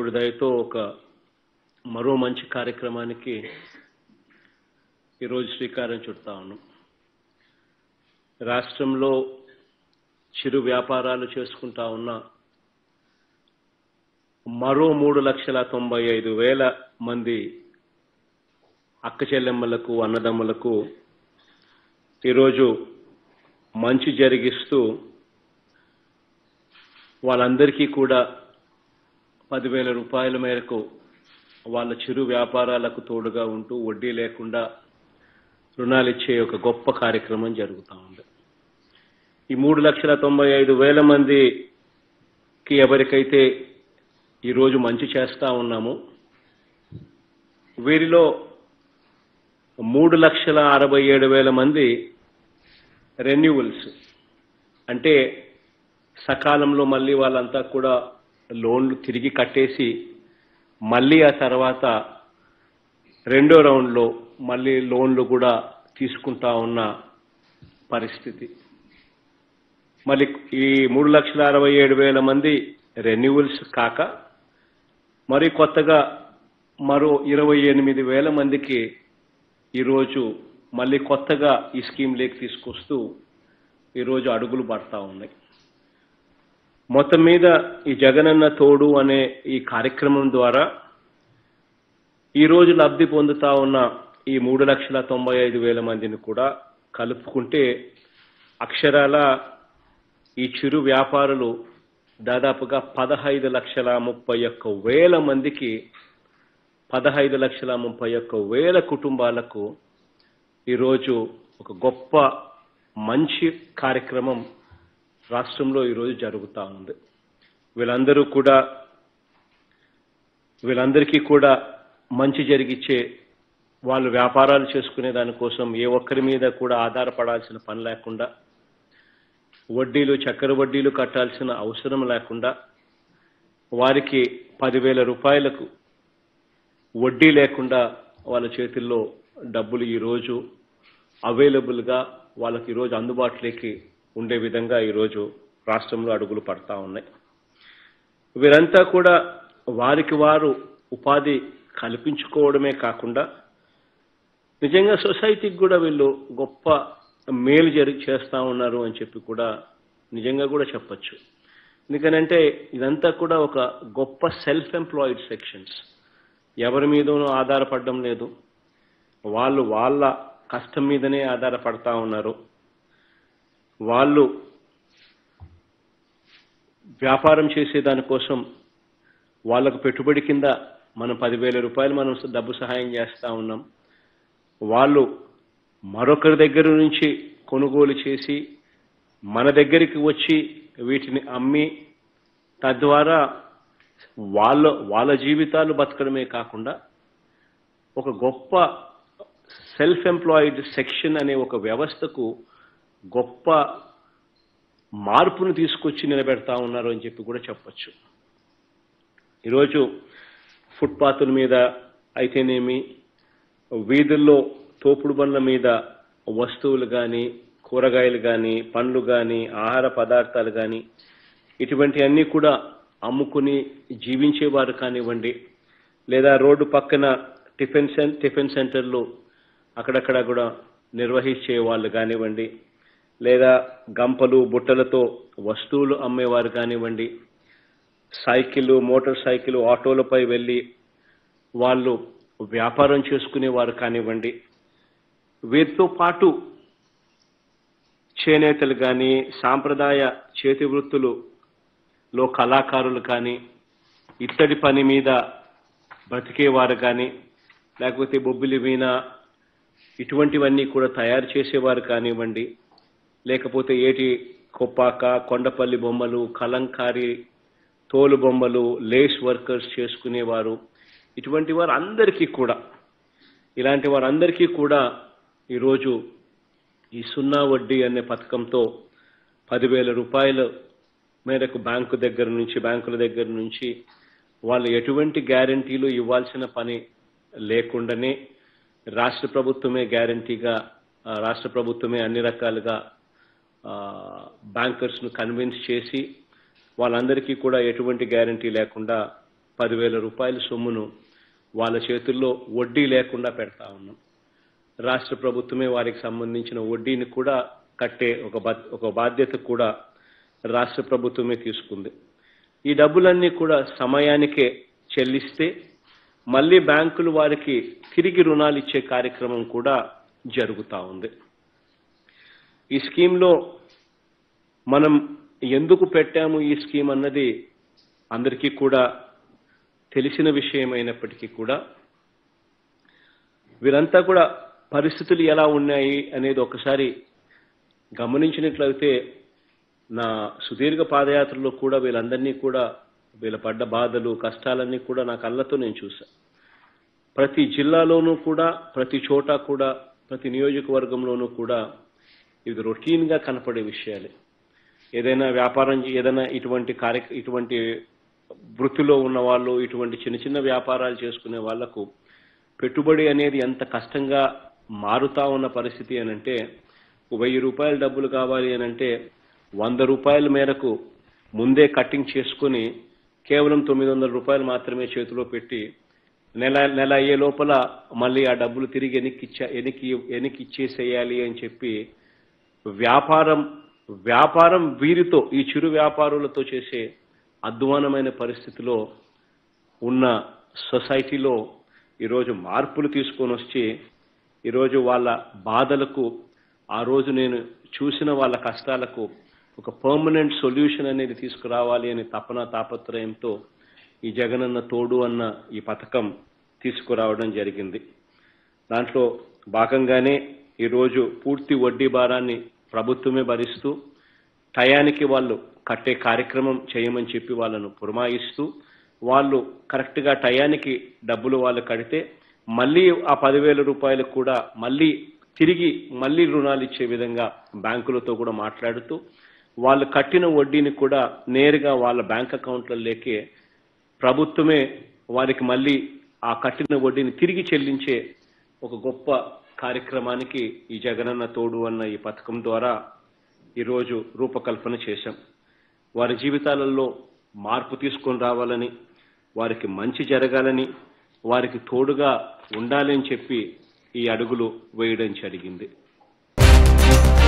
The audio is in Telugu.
దేవుడి దయతో ఒక మరో మంచి కార్యక్రమానికి ఈరోజు శ్రీకారం చుడతా ఉన్నాం రాష్ట్రంలో చిరు వ్యాపారాలు చేసుకుంటా ఉన్న మరో మూడు లక్షల తొంభై ఐదు వేల మంది అక్క చెల్లెమ్మలకు అన్నదమ్ములకు ఈరోజు మంచి జరిగిస్తూ వాళ్ళందరికీ కూడా పదివేల రూపాయల మేరకు వాళ్ళ చిరు వ్యాపారాలకు తోడుగా ఉంటూ వడ్డీ లేకుండా రుణాలు ఇచ్చే ఒక గొప్ప కార్యక్రమం జరుగుతూ ఉంది ఈ మూడు లక్షల తొంభై ఐదు వేల మందికి ఎవరికైతే ఈరోజు మంచి చేస్తా ఉన్నామో వీరిలో మూడు లక్షల అరవై ఏడు వేల మంది రెన్యువల్స్ అంటే సకాలంలో మళ్ళీ వాళ్ళంతా కూడా లోన్లు తిరిగి కట్టేసి మళ్ళీ ఆ తర్వాత రెండో రౌండ్లో మళ్ళీ లోన్లు కూడా తీసుకుంటా ఉన్న పరిస్థితి మళ్ళీ ఈ మూడు లక్షల అరవై ఏడు వేల మంది రెన్యువల్స్ కాక మరి కొత్తగా మరో ఇరవై ఎనిమిది వేల మందికి ఈరోజు మళ్ళీ కొత్తగా ఈ స్కీమ్లోకి తీసుకొస్తూ ఈరోజు అడుగులు పడతా ఉన్నాయి మొత్తం మీద ఈ జగనన్న తోడు అనే ఈ కార్యక్రమం ద్వారా ఈరోజు లబ్ధి పొందుతా ఉన్న ఈ మూడు లక్షల తొంభై ఐదు వేల మందిని కూడా కలుపుకుంటే అక్షరాల ఈ చిరు వ్యాపారులు దాదాపుగా పదహైదు లక్షల ముప్పై ఒక్క వేల మందికి పదహైదు లక్షల ముప్పై ఒక్క వేల కుటుంబాలకు ఈరోజు ఒక గొప్ప మంచి కార్యక్రమం రాష్ట్రంలో ఈరోజు జరుగుతూ ఉంది వీళ్ళందరూ కూడా వీళ్ళందరికీ కూడా మంచి జరిగిచ్చే వాళ్ళు వ్యాపారాలు చేసుకునే దానికోసం ఏ ఒక్కరి మీద కూడా ఆధారపడాల్సిన పని లేకుండా వడ్డీలు చక్కెర వడ్డీలు కట్టాల్సిన అవసరం లేకుండా వారికి పదివేల రూపాయలకు వడ్డీ లేకుండా వాళ్ళ చేతుల్లో డబ్బులు ఈరోజు అవైలబుల్గా వాళ్ళకి ఈరోజు అందుబాటులోకి ఉండే విధంగా ఈరోజు రాష్ట్రంలో అడుగులు పడతా ఉన్నాయి వీరంతా కూడా వారికి వారు ఉపాధి కల్పించుకోవడమే కాకుండా నిజంగా సొసైటీకి కూడా వీళ్ళు గొప్ప మేలు జరి చేస్తూ ఉన్నారు అని చెప్పి కూడా నిజంగా కూడా చెప్పచ్చు ఎందుకనంటే ఇదంతా కూడా ఒక గొప్ప సెల్ఫ్ ఎంప్లాయిడ్ సెక్షన్స్ ఎవరి మీదనూ ఆధారపడడం లేదు వాళ్ళు వాళ్ళ కష్టం మీదనే ఆధారపడతా ఉన్నారు వాళ్ళు వ్యాపారం చేసే దానికోసం వాళ్ళకు పెట్టుబడి కింద మనం పదివేల రూపాయలు మనం డబ్బు సహాయం చేస్తూ ఉన్నాం వాళ్ళు మరొకరి దగ్గర నుంచి కొనుగోలు చేసి మన దగ్గరికి వచ్చి వీటిని అమ్మి తద్వారా వాళ్ళ వాళ్ళ జీవితాలు బతకడమే కాకుండా ఒక గొప్ప సెల్ఫ్ ఎంప్లాయిడ్ సెక్షన్ అనే ఒక వ్యవస్థకు గొప్ప మార్పును తీసుకొచ్చి నిలబెడతా ఉన్నారు అని చెప్పి కూడా చెప్పచ్చు ఈరోజు ఫుట్పాతుల మీద అయితేనేమి వీధుల్లో తోపుడు బండ్ల మీద వస్తువులు కానీ కూరగాయలు కానీ పండ్లు కానీ ఆహార పదార్థాలు కానీ ఇటువంటి అన్నీ కూడా అమ్ముకుని జీవించేవారు కానివ్వండి లేదా రోడ్డు పక్కన టిఫిన్ సెన్ టిఫిన్ సెంటర్లు అక్కడక్కడ కూడా నిర్వహించే వాళ్ళు కానివ్వండి లేదా గంపలు బుట్టలతో వస్తువులు అమ్మేవారు కానివ్వండి సైకిల్ మోటార్ సైకిల్ ఆటోలపై వెళ్ళి వాళ్ళు వ్యాపారం చేసుకునేవారు కానివ్వండి వీరితో పాటు చేనేతలు కానీ సాంప్రదాయ చేతి వృత్తులులో కళాకారులు కానీ ఇత్తడి పని మీద బ్రతికేవారు కానీ లేకపోతే బొబ్బిలి వీణ ఇటువంటివన్నీ కూడా తయారు చేసేవారు కానివ్వండి లేకపోతే ఏటి కొప్పాక కొండపల్లి బొమ్మలు కలంకారి తోలు బొమ్మలు లేస్ వర్కర్స్ చేసుకునేవారు ఇటువంటి వారు అందరికీ కూడా ఇలాంటి వారందరికీ కూడా ఈరోజు ఈ సున్నా వడ్డీ అనే పథకంతో పదివేల రూపాయల మేరకు బ్యాంకు దగ్గర నుంచి బ్యాంకుల దగ్గర నుంచి వాళ్ళు ఎటువంటి గ్యారంటీలు ఇవ్వాల్సిన పని లేకుండానే రాష్ట్ర ప్రభుత్వమే గ్యారంటీగా ఆ, రాష్ట్ర ప్రభుత్వమే అన్ని రకాలుగా బ్యాంకర్స్ను కన్విన్స్ చేసి వాళ్ళందరికీ కూడా ఎటువంటి గ్యారంటీ లేకుండా పదివేల రూపాయల సొమ్మును వాళ్ళ చేతుల్లో వడ్డీ లేకుండా పెడతా ఉన్నాం రాష్ట్ర ప్రభుత్వమే వారికి సంబంధించిన వడ్డీని కూడా కట్టే ఒక బా- ఒక బాధ్యత కూడా రాష్ట్ర ప్రభుత్వమే తీసుకుంది ఈ డబ్బులన్నీ కూడా సమయానికే చెల్లిస్తే మళ్ళీ బ్యాంకులు వారికి తిరిగి రుణాలు ఇచ్చే కార్యక్రమం కూడా జరుగుతూ ఉంది ఈ స్కీమ్లో మనం ఎందుకు పెట్టాము ఈ స్కీమ్ అన్నది అందరికీ కూడా తెలిసిన విషయమైనప్పటికీ కూడా వీరంతా కూడా పరిస్థితులు ఎలా ఉన్నాయి అనేది ఒకసారి గమనించినట్లయితే నా సుదీర్ఘ పాదయాత్రలో కూడా వీళ్ళందరినీ కూడా వీళ్ళ పడ్డ బాధలు కష్టాలన్నీ కూడా నా కళ్ళతో నేను చూసా ప్రతి జిల్లాలోనూ కూడా ప్రతి చోట కూడా ప్రతి నియోజకవర్గంలోనూ కూడా ఇది రొటీన్గా కనపడే విషయాలే ఏదైనా వ్యాపారం చే- ఏదైనా ఇటువంటి కార్య ఇటువంటి వృత్తిలో ఉన్న వాళ్ళు ఇటువంటి చిన్న చిన్న వ్యాపారాలు చేసుకునే వాళ్లకు పెట్టుబడి అనేది ఎంత కష్టంగా మారుతా ఉన్న పరిస్థితి అని అంటే వెయ్యి రూపాయల డబ్బులు కావాలి అని అంటే వంద రూపాయల మేరకు ముందే కట్టింగ్ చేసుకుని కేవలం తొమ్మిది వందల రూపాయలు మాత్రమే చేతిలో పెట్టి నెల నెల అయ్యే లోపల మళ్ళీ ఆ డబ్బులు తిరిగి వెనక్కి ఇచ్చా వెనక్కి వెనక్కి ఇచ్చేసేయాలి అని చెప్పి వ్యాపారం వ్యాపారం వీరితో ఈ చిరు వ్యాపారులతో చేసే అధ్వానమైన పరిస్థితిలో ఉన్న సొసైటీలో ఈరోజు మార్పులు తీసుకొని వచ్చి ఈరోజు వాళ్ళ బాధలకు ఆ రోజు నేను చూసిన వాళ్ళ కష్టాలకు ఒక పర్మనెంట్ సొల్యూషన్ అనేది తీసుకురావాలి అనే తపన తాపత్రయంతో ఈ జగనన్న తోడు అన్న ఈ పథకం తీసుకురావడం జరిగింది దాంట్లో భాగంగానే ఈరోజు పూర్తి వడ్డీ భారాన్ని ప్రభుత్వమే భరిస్తూ టయానికి వాళ్ళు కట్టే కార్యక్రమం చేయమని చెప్పి వాళ్ళను పురమాయిస్తూ వాళ్ళు కరెక్ట్గా టయానికి డబ్బులు వాళ్ళు కడితే మళ్ళీ ఆ పదివేల రూపాయలు కూడా మళ్ళీ తిరిగి మళ్ళీ రుణాలు ఇచ్చే విధంగా బ్యాంకులతో కూడా మాట్లాడుతూ వాళ్ళు కట్టిన వడ్డీని కూడా నేరుగా వాళ్ళ బ్యాంక్ అకౌంట్లలోకే ప్రభుత్వమే వారికి మళ్ళీ ఆ కట్టిన వడ్డీని తిరిగి చెల్లించే ఒక గొప్ప కార్యక్రమానికి ఈ జగనన్న తోడు అన్న ఈ పథకం ద్వారా ఈరోజు రూపకల్పన చేశాం వారి జీవితాలలో మార్పు తీసుకొని రావాలని వారికి మంచి జరగాలని వారికి తోడుగా ఉండాలని చెప్పి ఈ అడుగులు వేయడం జరిగింది